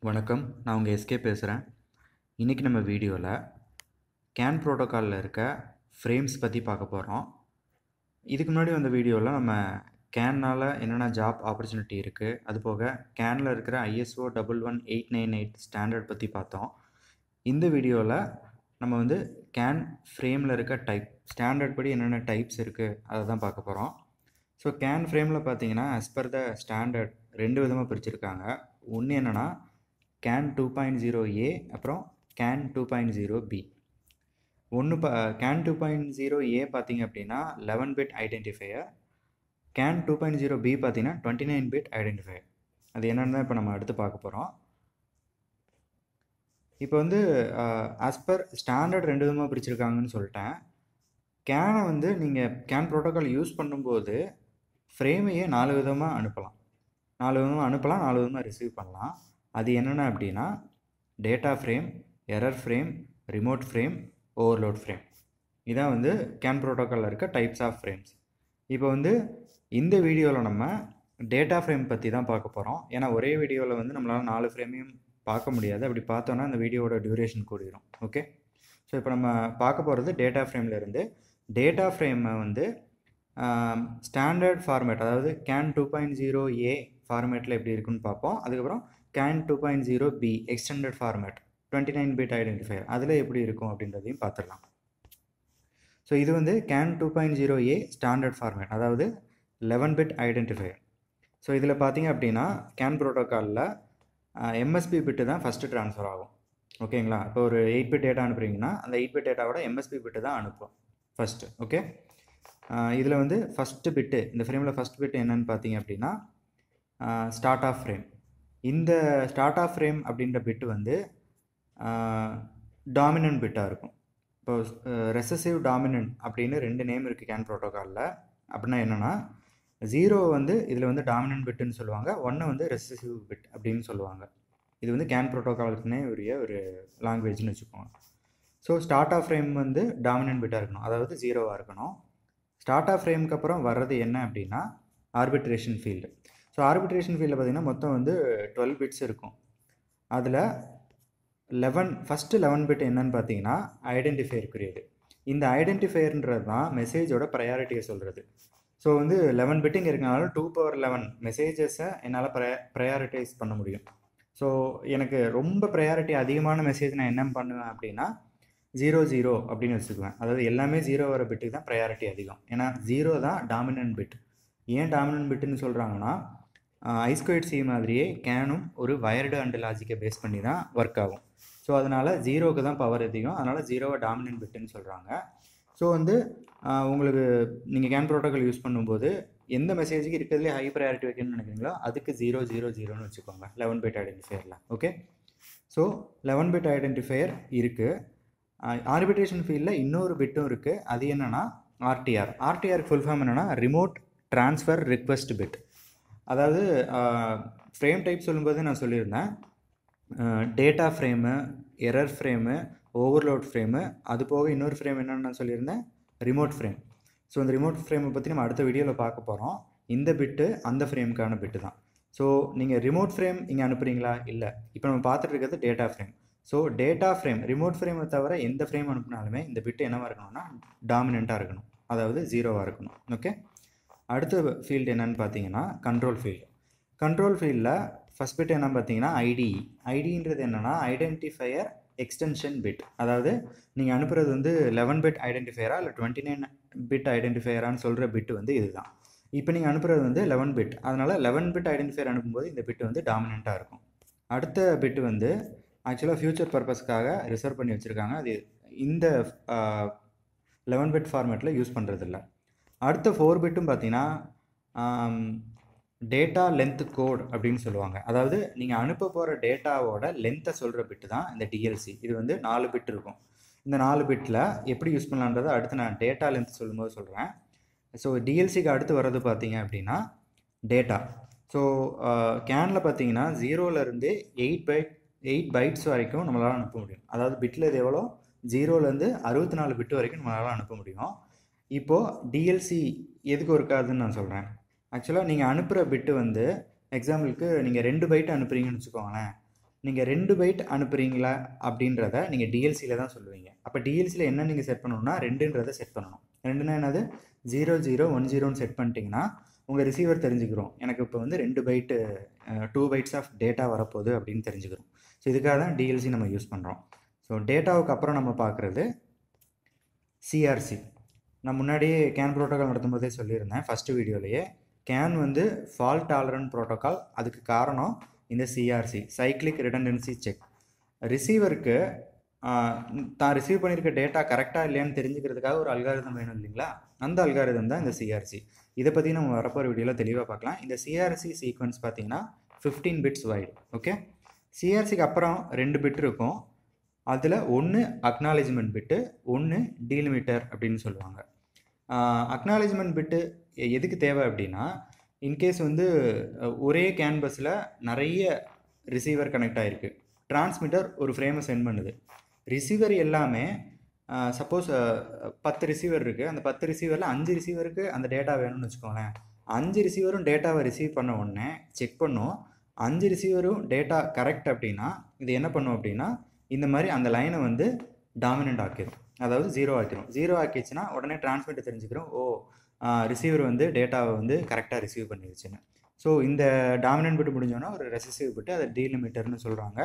வணக்கம் நான் உங்கள் எஸ்கே பேசுகிறேன் இன்றைக்கி நம்ம வீடியோவில் கேன் ப்ரோட்டோக்காலில் இருக்க ஃப்ரேம்ஸ் பற்றி பார்க்க போகிறோம் இதுக்கு முன்னாடி வந்த வீடியோவில் நம்ம கேன்னால் என்னென்ன ஜாப் ஆப்பர்ச்சுனிட்டி இருக்குது அது போக கேனில் இருக்கிற ISO double one eight nine eight standard பற்றி பார்த்தோம் இந்த வீடியோவில் நம்ம வந்து கேன் ஃப்ரேமில் இருக்க டைப் ஸ்டாண்டர்ட் படி என்னென்ன டைப்ஸ் இருக்குது அதை தான் பார்க்க போகிறோம் ஸோ கேன் ஃப்ரேமில் பார்த்தீங்கன்னா as per த ஸ்டாண்டர்ட் ரெண்டு விதமாக பிரிச்சிருக்காங்க ஒன்று என்னென்னா CAN two point zero A அப்புறம் CAN two point zero B ஒன்று பா CAN two point zero A பார்த்தீங்க அப்படின்னா eleven bit identifier CAN two point zero B பார்த்தீங்கன்னா டுவெண்ட்டி நைன் பிட் ஐடென்டிஃபையர் அது என்னென்னு தான் இப்போ நம்ம அடுத்து பார்க்க போகிறோம் இப்போ வந்து ஆஸ் பர் ஸ்டாண்டர்ட் ரெண்டு விதமாக பிரிச்சிருக்காங்கன்னு சொல்லிட்டேன் கேனை வந்து நீங்கள் கேன் ப்ரோட்டோக்கால் யூஸ் பண்ணும்போது ஃப்ரேமையே நாலு விதமாக அனுப்பலாம் நாலு விதமாக அனுப்பலாம் நாலு விதமாக ரிசீவ் பண்ணலாம் அது என்னென்ன அப்படின்னா data frame error frame remote frame overload frame இதான் வந்து கேன் ப்ரோட்டோக்காலில் இருக்க டைப்ஸ் ஆஃப் ஃப்ரேம்ஸ் இப்போ வந்து இந்த வீடியோவில் நம்ம டேட்டா ஃப்ரேம் பற்றி தான் பார்க்க போகிறோம் ஏன்னா ஒரே வீடியோவில் வந்து நம்மளால் நாலு ஃப்ரேமையும் பார்க்க முடியாது அப்படி பார்த்தோன்னா அந்த வீடியோவோட டியூரேஷன் கூடிரும் ஓகே ஸோ இப்போ நம்ம பார்க்க போகிறது டேட்டா ஃப்ரேமில் இருந்து டேட்டா ஃப்ரேமை வந்து ஸ்டாண்டர்ட் ஃபார்மேட் அதாவது CAN two point zero A ஃபார்மேட்டில் எப்படி இருக்குன்னு பார்ப்போம் அதுக்கப்புறம் CAN two point zero B extended format twenty nine bit identifier அதில் எப்படி இருக்கும் அப்படின்றதையும் பார்த்துடலாம் ஸோ இது வந்து CAN two point zero A standard format அதாவது லெவன் பிட் ஐடென்டிஃபையர் ஸோ இதில் பார்த்தீங்க அப்படின்னா கேன் ப்ரோட்டோக்காலில் எம்எஸ்பி பிட்டு தான் ஃபஸ்ட்டு ட்ரான்ஸ்ஃபர் ஆகும் ஓகேங்களா இப்போ ஒரு எயிட் பிட் டேட்டா அனுப்புறீங்கன்னா அந்த எயிட் பிட் டேட்டாவோட எம்எஸ்பி பிட்டு தான் அனுப்பும் ஃபஸ்ட்டு ஓகே இதில் வந்து ஃபஸ்ட்டு பிட்டு இந்த ஃப்ரேமில் ஃபஸ்ட் பிட் என்னன்னு பார்த்தீங்க அப்படின்னா ஸ்டார்ட் ஆஃப் ஃப்ரேம் இந்த ஸ்டார்ட் ஆஃப் ஃப்ரேம் அப்படின்ற பிட்டு வந்து டாமினன்ட் பிட்டாக இருக்கும் இப்போ ரெசசிவ் டாமினன்ட் அப்படின்னு ரெண்டு நேம் இருக்குது கேன் ப்ரோட்டோக்காலில் அப்படின்னா என்னென்னா ஜீரோ வந்து இதில் வந்து டாமினன்ட் பிட்டுன்னு சொல்லுவாங்க ஒன்று வந்து ரெசசிவ் பிட் அப்படின்னு சொல்லுவாங்க இது வந்து கேன் ப்ரோட்டோக்காலுக்குனே உரிய ஒரு லாங்குவேஜ்னு வச்சுக்கோங்க ஸோ ஸ்டார்ட் ஆஃப் ஃப்ரேம் வந்து டாமினன்ட் பிட்டாக இருக்கணும் அதாவது ஜீரோவாக இருக்கணும் ஸ்டார்ட் ஆஃப் ஃப்ரேமுக்கு அப்புறம் வர்றது என்ன அப்படின்னா ஆர்பிட்ரேஷன் ஃபீல்டு ஸோ ஆர்பிட்ரேஷன் ஃபீல்டில் பார்த்திங்கன்னா மொத்தம் வந்து டுவெல் பிட்ஸ் இருக்கும் அதில் லெவன் ஃபஸ்ட்டு லெவன் பிட் என்னன்னு பார்த்தீங்கன்னா ஐடென்டிஃபையருக்குரியது இந்த ஐடென்டிஃபையர்ன்றது தான் மெசேஜோட ப்ரையாரிட்டியை சொல்கிறது ஸோ வந்து லெவன் பிட்டிங் இருக்கனால டூ பவர் லெவன் மெசேஜஸை என்னால் ப்ரைய ப்ரையாரிட்டைஸ் பண்ண முடியும் ஸோ எனக்கு ரொம்ப ப்ரையாரிட்டி அதிகமான மெசேஜ் நான் என்ன பண்ணுவேன் அப்படின்னா ஜீரோ ஜீரோ அப்படின்னு வச்சுக்குவேன் அதாவது எல்லாமே ஜீரோ வர பிட்டுக்கு தான் ப்ரையாரிட்டி அதிகம் ஏன்னா ஜீரோ தான் டாமினன்ட் பிட் ஏன் டாமினன்ட் பிட்டுன்னு சொல்கிறாங்கன்னா ஐஸ்கொயட் சி மாதிரியே கேனும் ஒரு வயர்டு அண்ட் லாஜிக்கை பேஸ் பண்ணி தான் ஒர்க் ஆகும் ஸோ அதனால் ஜீரோவுக்கு தான் பவர் அதிகம் அதனால் ஜீரோவை டாமினன்ட் பிட்டுன்னு சொல்கிறாங்க ஸோ வந்து உங்களுக்கு நீங்கள் கேன் ப்ரோட்டோக்கால் யூஸ் பண்ணும்போது எந்த மெசேஜுக்கு இருக்கிறதுலே ஹை ப்ரையாரிட்டி வைக்கணும்னு நினைக்கிறீங்களோ அதுக்கு ஜீரோ ஜீரோ ஜீரோன்னு வச்சுக்கோங்க லெவன் பிட் ஐடென்டிஃபையரில் okay so eleven bit identifier இருக்குது ஆர்பிட்ரேஷன் ஃபீல்டில் இன்னொரு பிட்டும் இருக்குது அது என்னென்னா ஆர்டிஆர் ஆர்டிஆருக்கு ஃபுல் ஃபார்ம் என்னென்னா ரிமோட் ட்ரான்ஸ்ஃபர் ரிக்வெஸ்ட் பிட் அதாவது ஃப்ரேம் டைப் சொல்லும்போது நான் சொல்லியிருந்தேன் data frame error frame overload frame அது போக இன்னொரு ஃப்ரேம் என்னென்னு நான் சொல்லியிருந்தேன் ரிமோட் ஃப்ரேம் ஸோ அந்த ரிமோட் ஃப்ரேமை பற்றி நம்ம அடுத்த வீடியோவில் பார்க்க போகிறோம் இந்த பிட்டு அந்த ஃப்ரேமுக்கான பிட்டு தான் ஸோ நீங்கள் ரிமோட் ஃப்ரேம் இங்கே அனுப்புகிறீங்களா இல்லை இப்போ நம்ம பார்த்துட்டு இருக்கிறது data frame so data frame remote ஃப்ரேமை தவிர எந்த ஃப்ரேம் அனுப்புனாலுமே இந்த பிட்டு என்னவாக இருக்கணும்னா டாமினண்ட்டாக இருக்கணும் அதாவது ஜீரோவாக இருக்கணும் ஓகே அடுத்த ஃபீல்டு என்னென்னு பார்த்தீங்கன்னா கண்ட்ரோல் ஃபீல்டு கண்ட்ரோல் ஃபீல்டில் ஃபஸ்ட் பிட் என்ன பார்த்தீங்கன்னா ஐடி ஐடின்றது என்னென்னா ஐடென்டிஃபையர் எக்ஸ்டென்ஷன் பிட் அதாவது நீங்கள் அனுப்புறது வந்து லெவன் பிட் ஐடென்டிஃபையரா இல்லை டுவெண்ட்டி நைன் பிட் ஐடென்டிஃபையரான்னு சொல்கிற பிட்டு வந்து இதுதான் இப்போ நீங்கள் அனுப்புறது வந்து லெவன் பிட் அதனால் லெவன் பிட் ஐடென்டிஃபையர் அனுப்பும்போது இந்த பிட்டு வந்து டாமினண்ட்டாக இருக்கும் அடுத்த பிட்டு வந்து ஆக்சுவலாக ஃப்யூச்சர் பர்பஸ்க்காக ரிசர்வ் பண்ணி வச்சுருக்காங்க அது இந்த லெவன் பிட் ஃபார்மேட்டில் யூஸ் பண்ணுறதில்ல அடுத்த ஃபோர் பிட்டும் பார்த்தீங்கன்னா டேட்டா லென்த் கோட் அப்படின்னு சொல்லுவாங்க அதாவது நீங்கள் அனுப்ப போகிற டேட்டாவோட லென்த்தை சொல்கிற பிட்டு தான் இந்த டிஎல்சி இது வந்து நாலு பிட் இருக்கும் இந்த நாலு பிட்டில் எப்படி யூஸ் பண்ணலான்றதை அடுத்து நான் டேட்டா லென்த் சொல்லும்போது சொல்கிறேன் ஸோ டிஎல்சிக்கு அடுத்து வர்றது பார்த்தீங்க அப்படின்னா டேட்டா ஸோ கேனில் பார்த்தீங்கன்னா ஜீரோலேருந்து எயிட் பைட் எயிட் பைட்ஸ் வரைக்கும் நம்மளால் அனுப்ப முடியும் அதாவது பிட்டில் இது எவ்வளோ ஜீரோலேருந்து அறுபத்தி நாலு பிட்டு வரைக்கும் நம்மளால் அனுப்ப முடியும் இப்போது டிஎல்சி எதுக்கு இருக்காதுன்னு நான் சொல்கிறேன் ஆக்சுவலாக நீங்கள் அனுப்புகிற பிட்டு வந்து எக்ஸாம்பிளுக்கு நீங்கள் ரெண்டு பைட் அனுப்புறீங்கன்னு வச்சுக்கோங்களேன் நீங்கள் ரெண்டு பைட் அனுப்புகிறீங்களா அப்படின்றத நீங்கள் டிஎல்சியில் தான் சொல்லுவீங்க அப்போ டிஎல்சியில் என்ன நீங்கள் செட் பண்ணணும்னா ரெண்டுன்றதை செட் பண்ணணும் ரெண்டுனா என்னது ஜீரோ ஜீரோ ஒன் ஜீரோன்னு செட் பண்ணிட்டீங்கன்னா உங்கள் ரிசீவர் தெரிஞ்சுக்கிறோம் எனக்கு இப்போ வந்து ரெண்டு byte two bytes of data வரப்போகுது அப்படின்னு தெரிஞ்சுக்கிறோம் ஸோ இதுக்காக தான் டிஎல்சி நம்ம யூஸ் பண்ணுறோம் ஸோ டேட்டாவுக்கு அப்புறம் நம்ம பார்க்குறது சிஆர்சி நான் முன்னாடியே கேன் ப்ரோட்டோக்கால் நடத்தும்போதே சொல்லியிருந்தேன் ஃபஸ்ட்டு வீடியோலேயே கேன் வந்து ஃபால்ட் டாலரன் ப்ரோட்டோக்கால் அதுக்கு காரணம் இந்த சிஆர்சி சைக்ளிக் ரிடண்டன்சி செக் ரிசீவருக்கு தான் ரிசீவ் பண்ணியிருக்க டேட்டா கரெக்டாக இல்லையான்னு தெரிஞ்சுக்கிறதுக்காக ஒரு அல்காரிதம் வேணும் இல்லைங்களா அந்த அல்காரிதம் தான் இந்த சிஆர்சி இதை பற்றி நம்ம வரப்போகிற வீடியோவில் தெளிவாக பார்க்கலாம் இந்த சிஆர்சி சீக்வன்ஸ் பார்த்தீங்கன்னா ஃபிஃப்டீன் பிட்ஸ் வைடு ஓகே சிஆர்சிக்கு அப்புறம் ரெண்டு பிட் இருக்கும் அதில் ஒன்று அக்னாலேஜ்மெண்ட் பிட்டு ஒன்று டீலிமிட்டர் அப்படின்னு சொல்லுவாங்க அக்னாலேஜ்மெண்ட் பிட்டு எதுக்கு தேவை அப்படின்னா இன்கேஸ் வந்து ஒரே கேன்பஸில் நிறைய ரிசீவர் கனெக்ட் ஆகிருக்கு டிரான்ஸ்மிட்டர் ஒரு ஃப்ரேமை சென்ட் பண்ணுது ரிசீவர் எல்லாமே சப்போஸ் பத்து ரிசீவர் இருக்குது அந்த பத்து ரிசீவரில் அஞ்சு ரிசீவருக்கு அந்த டேட்டா வேணும்னு வச்சுக்கோங்களேன் அஞ்சு ரிசீவரும் டேட்டாவை ரிசீவ் பண்ண உடனே செக் பண்ணும் அஞ்சு ரிசீவரும் டேட்டா கரெக்ட் அப்படின்னா இது என்ன பண்ணும் அப்படின்னா இந்த மாதிரி அந்த லைனை வந்து டாமினண்ட் ஆக்கிடும் அதாவது ஜீரோ ஆக்கிடும் ஜீரோ ஆக்கிடுச்சுன்னா உடனே டிரான்ஸ்மிட்டர் தெரிஞ்சுக்கிறோம் ஓ ரிசீவர் வந்து டேட்டாவை வந்து கரெக்டாக ரிசீவ் பண்ணிடுச்சுன்னு ஸோ இந்த டாமினன்ட் பிட்டு முடிஞ்சோன்னா ஒரு ரெசிசிவ் பிட்டு அதை டீலிமிட்டர்னு சொல்கிறாங்க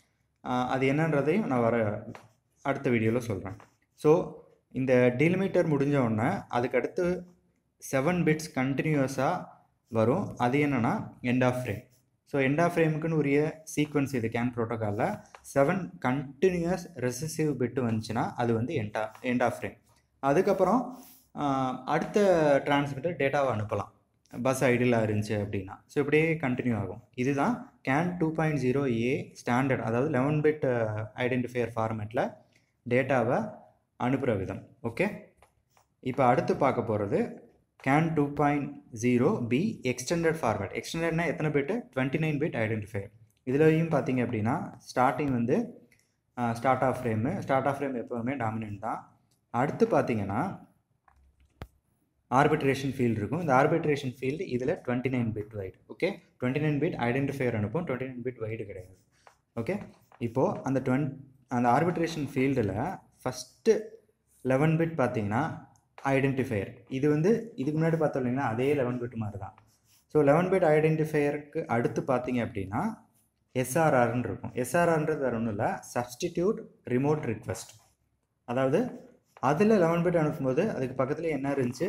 அது என்னன்றதையும் நான் வர அடுத்த வீடியோவில் சொல்கிறேன் ஸோ இந்த டீலிமிட்டர் முடிஞ்ச உடனே அதுக்கடுத்து செவன் பிட்ஸ் கண்டினியூஸாக வரும் அது என்னென்னா end of frame so end of ஃப்ரேமுக்குன்னு உரிய சீக்வன்ஸ் இது கேன் ப்ரோட்டோக்காலில் செவன் கண்டினியூஸ் ரெசசிவ் பிட்டு வந்துச்சுன்னா அது வந்து எண்டா எண்ட் ஆஃப் ஃப்ரேம் அதுக்கப்புறம் அடுத்த டிரான்ஸ்மிட்டர் டேட்டாவை அனுப்பலாம் பஸ் ஐடியலாக இருந்துச்சு அப்படின்னா ஸோ இப்படியே கண்டினியூ ஆகும் இதுதான் CAN two point zero A standard அதாவது லெவன் பிட் ஐடென்டிஃபையர் ஃபார்மேட்டில் டேட்டாவை அனுப்புகிற விதம் ஓகே இப்போ அடுத்து பார்க்க போகிறது CAN two point zero B extended format எக்ஸ்டெண்டட்னா எத்தனை bit twenty nine bit identifier இதுலையும் பார்த்தீங்க அப்படின்னா ஸ்டார்டிங் வந்து start of frame start of frame எப்போவுமே டாமினன்ட் தான் அடுத்து பார்த்தீங்கன்னா ஆர்பிட்ரேஷன் ஃபீல்டு இருக்கும் இந்த ஆர்பிட்ரேஷன் ஃபீல்டு இதில் twenty nine bit wide okay twenty nine bit identifier அனுப்பும் டுவெண்ட்டி நைன் பிட் வைடு கிடையாது ஓகே இப்போது அந்த டுவெண்ட் அந்த ஆர்பிட்ரேஷன் ஃபீல்டில் ஃபஸ்ட்டு லெவன் பிட் பார்த்தீங்கன்னா ஐடென்டிஃபையர் இது வந்து இதுக்கு முன்னாடி பார்த்தோம் இல்லைங்கன்னா அதே லெவன் பிட் மாதிரி தான் ஸோ லெவன் பிட் ஐடென்டிஃபையருக்கு அடுத்து பார்த்தீங்க அப்படின்னா எஸ்ஆர்ஆர்னு இருக்கும் எஸ்ஆர்ஆர்ன்றது வேறு ஒன்றும் இல்லை சப்ஸ்டிடியூட் ரிமோட் ரிக்வெஸ்ட் அதாவது அதில் லெவன் பிட் அனுப்பும்போது அதுக்கு பக்கத்தில் என்ன இருந்துச்சு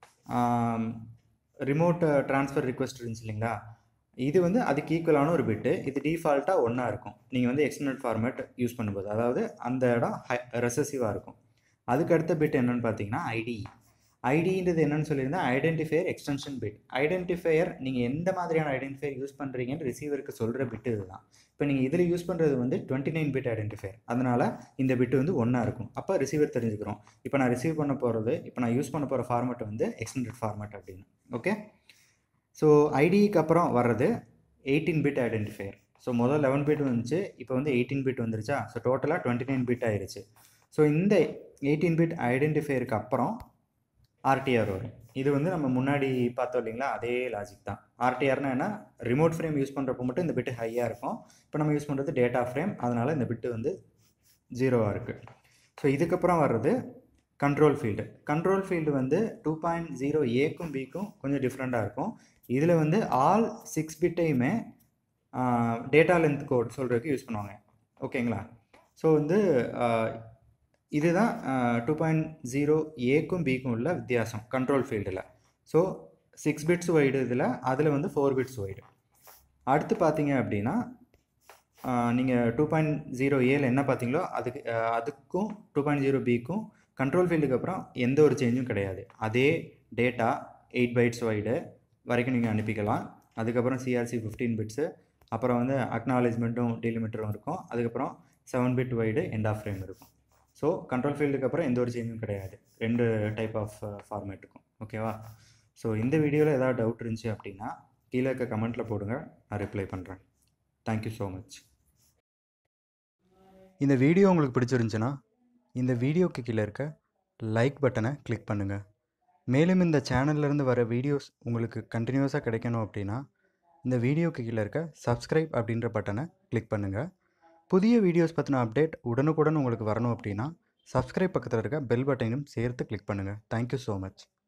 ரிமோட் ட்ரான்ஸ்ஃபர் ரிக்வெஸ்ட் இருந்துச்சு இல்லைங்களா இது வந்து அதுக்கு ஈக்குவலான ஒரு பிட்டு இது டிஃபால்ட்டாக ஒன்றா இருக்கும் நீங்கள் வந்து எக்ஸ்டர்னல் ஃபார்மேட் யூஸ் பண்ணும்போது அதாவது அந்த இடம் ஹை ரெசசிவாக இருக்கும் அதுக்கு அடுத்த பிட் என்னென்னு பார்த்தீங்கன்னா ஐடி ஐடின்றது என்னென்னு சொல்லியிருந்தேன் ஐடென்டிஃபையர் எக்ஸ்டென்ஷன் பிட் ஐடென்டிஃபையர் நீங்கள் எந்த மாதிரியான ஐடென்டிஃபையர் யூஸ் பண்ணுறீங்கன்னு ரிசீவருக்கு சொல்கிற பிட்டு இதுதான் இப்போ நீங்கள் இதில் யூஸ் பண்ணுறது வந்து டுவெண்ட்டி நைன் பிட் ஐடென்டிஃபையர் அதனால் இந்த பிட்டு வந்து ஒன்றா இருக்கும் அப்போ ரிசீவர் தெரிஞ்சுக்கிறோம் இப்போ நான் ரிசீவ் பண்ண போகிறது இப்போ நான் யூஸ் பண்ண போகிற ஃபார்மேட் வந்து எக்ஸ்டெண்டட் ஃபார்மேட் அப்படின்னு ஓகே ஸோ ஐடிக்கு அப்புறம் வர்றது எயிட்டீன் பிட் ஐடென்டிஃபையர் ஸோ முதல் லெவன் பிட் வந்துச்சு இப்போ வந்து எயிட்டீன் பிட் வந்துருச்சா ஸோ டோட்டலாக டுவெண்ட்டி நைன் பிட் ஆயிடுச்சு ஸோ இந்த எயிட்டீன் பிட் ஐடென்டிஃபையருக்கு அப்புறம் ஆர்டிஆர் வரும் இது வந்து நம்ம முன்னாடி பார்த்தோம் இல்லைங்களா அதே லாஜிக் தான் ஆர்டிஆர்னா என்ன ரிமோட் ஃப்ரேம் யூஸ் பண்ணுறப்போ மட்டும் இந்த பிட்டு ஹையாக இருக்கும் இப்போ நம்ம யூஸ் பண்ணுறது டேட்டா ஃப்ரேம் அதனால் இந்த பிட்டு வந்து ஜீரோவாக இருக்குது ஸோ இதுக்கப்புறம் வர்றது கண்ட்ரோல் ஃபீல்டு கண்ட்ரோல் ஃபீல்டு வந்து டூ பாயிண்ட் ஜீரோ ஏக்கும் பிக்கும் கொஞ்சம் டிஃப்ரெண்ட்டாக இருக்கும் இதில் வந்து ஆல் சிக்ஸ் பிட்டையுமே டேட்டா லென்த் கோட் சொல்கிறதுக்கு யூஸ் பண்ணுவாங்க ஓகேங்களா ஸோ வந்து இதுதான் டூ பாயிண்ட் ஜீரோ ஏக்கும் பிக்கும் உள்ள வித்தியாசம் கண்ட்ரோல் ஃபீல்டில் ஸோ சிக்ஸ் பிட்ஸ் ஒய்டு இதில் அதில் வந்து ஃபோர் பிட்ஸ் ஒய்டு அடுத்து பார்த்தீங்க அப்படின்னா நீங்கள் டூ பாயிண்ட் ஜீரோ ஏல என்ன பார்த்தீங்களோ அதுக்கு அதுக்கும் டூ பாயிண்ட் ஜீரோ பிக்கும் கண்ட்ரோல் ஃபீல்டுக்கு அப்புறம் எந்த ஒரு சேஞ்சும் கிடையாது அதே டேட்டா எயிட் பைட்ஸ் வைடு வரைக்கும் நீங்கள் அனுப்பிக்கலாம் அதுக்கப்புறம் சிஆர்சி ஃபிஃப்டீன் பிட்ஸு அப்புறம் வந்து அக்னாலேஜ்மெண்ட்டும் டீலிமிட்டரும் இருக்கும் அதுக்கப்புறம் seven bit wide end of frame இருக்கும் ஸோ கண்ட்ரோல் ஃபீல்டுக்கு அப்புறம் எந்த ஒரு சேஞ்சும் கிடையாது ரெண்டு டைப் ஆஃப் ஃபார்மேட் இருக்கும் ஓகேவா ஸோ இந்த வீடியோவில் ஏதாவது டவுட் இருந்துச்சு அப்படின்னா கீழே இருக்க கமெண்ட்டில் போடுங்க நான் ரிப்ளை பண்ணுறேன் தேங்க்யூ ஸோ மச் இந்த வீடியோ உங்களுக்கு பிடிச்சிருந்துச்சுன்னா இந்த வீடியோக்கு கீழே இருக்க லைக் பட்டனை கிளிக் பண்ணுங்கள் மேலும் இந்த சேனல்லேருந்து வர வீடியோஸ் உங்களுக்கு கண்டினியூஸாக கிடைக்கணும் அப்படின்னா இந்த வீடியோக்கு கீழே இருக்க சப்ஸ்கிரைப் அப்படின்ற பட்டனை கிளிக் பண்ணுங்கள் புதிய வீடியோஸ் பற்றின அப்டேட் உடனுக்குடன் உங்களுக்கு வரணும் அப்படின்னா சப்ஸ்கிரைப் பக்கத்தில் இருக்க பெல் பட்டனையும் சேர்த்து கிளிக் பண்ணுங்கள் தேங்க்யூ ஸோ மச்